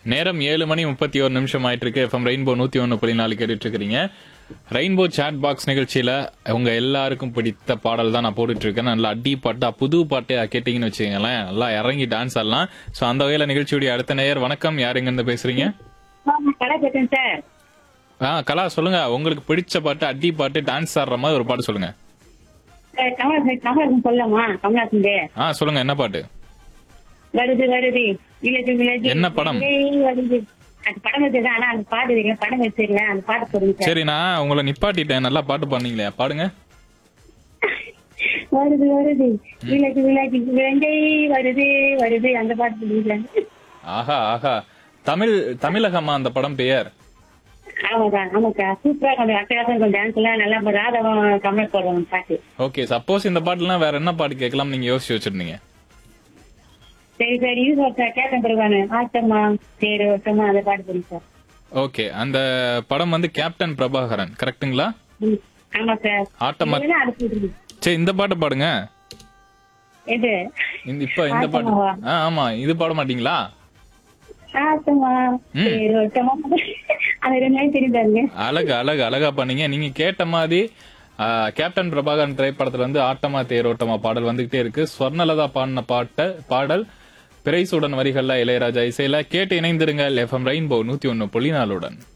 நேரம் ஏழு மணி முப்பத்தி ஒரு நிமிஷம் ஆயிட்டு இருக்கு எஃப்எம் ரெயின்போ நூத்தி ஒன்னு புள்ளி நாலு கேட்டுட்டு இருக்கிறீங்க ரெயின்போ சாட் பாக்ஸ் நிகழ்ச்சியில உங்க எல்லாருக்கும் பிடித்த பாடல் தான் நான் போட்டுட்டு இருக்கேன் நல்லா அடி பாட்டா புது பாட்டு கேட்டீங்கன்னு வச்சுக்கோங்களேன் நல்லா இறங்கி டான்ஸ் ஆடலாம் சோ அந்த வகையில நிகழ்ச்சியுடைய அடுத்த நேயர் வணக்கம் யார் எங்க இருந்து பேசுறீங்க கடை பேசுறேன் சார் ஆ கலா சொல்லுங்க உங்களுக்கு பிடிச்ச பாட்டு அடி பாட்டு டான்ஸ் ஆடுற மாதிரி ஒரு பாட்டு சொல்லுங்க சார், கமலஹாசன் கமலஹாசன் சொல்லலாமா கமலஹாசன் ஆ சொல்லுங்க என்ன பாட்டு வருது வருது விலகு விலகு என்ன படம்? விலகு, வருது அது படம் வச்சிருக்கேன் ஆனா அந்த பாட்டு தெரியல படம் வச்சிருக்கேன் அந்த பாட்டு சொல்லுங்க சார் சரி நான் உங்களை நிப்பாட்டிட்டேன் நல்லா பாட்டு பண்ணீங்களே பாடுங்க வருது வருது விலகு விலகு விலங்கை வருது வருது அந்த பாட்டு சொல்லுங்க ஆஹா ஆஹா தமிழ் தமிழகமா அந்த படம் பெயர் ஆமாக்கா ஆமாக்கா சூப்பரா கொஞ்சம் அட்டகாசம் கொஞ்சம் டான்ஸ் எல்லாம் நல்லா இப்ப ராதவம் கமல் போடுவாங்க பாட்டு ஓகே சப்போஸ் இந்த பாட்டுலாம் வேற என்ன பாட்டு கேட்கலாம் நீங்க யோசிச்சு வச்சிருந்தீங்க சரி சார் இது சார் கேட்டன் பிறகு ஆட்டமா சரி ஓட்டமா அந்த பாட்டு சொல்லுங்க சார் ஓகே அந்த படம் வந்து கேப்டன் பிரபாகரன் கரெக்ட்டுங்களா ம், ஆமா சார் ஆட்டமா இல்லைன்னா அது சொல்லுங்க சரி இந்த பாட்டு பாடுங்க எது இந்த இப்ப இந்த பாட்டு ஆட்டமாவா? ஆ ஆமா இது பாட மாட்டீங்களா ஆட்டமா ம். சரி ஓட்டமா அது ரெண்டு நாள் தெரியுதாங்க அழகு அழகு அழகா பண்ணீங்க நீங்க கேட்ட மாதிரி ஆ, கேப்டன் பிரபாகரன் திரைப்படத்துல வந்து ஆட்டமா தேரோட்டமா பாடல் வந்துகிட்டே இருக்கு ஸ்வர்ணலதா பாடின பாட்ட பாடல் பிரைசுடன் வரிகள்ல இளையராஜா இசையில கேட்டு இணைந்திருங்கள் எஃப்எம் ரெயின்போ நூத்தி ஒன்னு புள்ளி நாலுடன்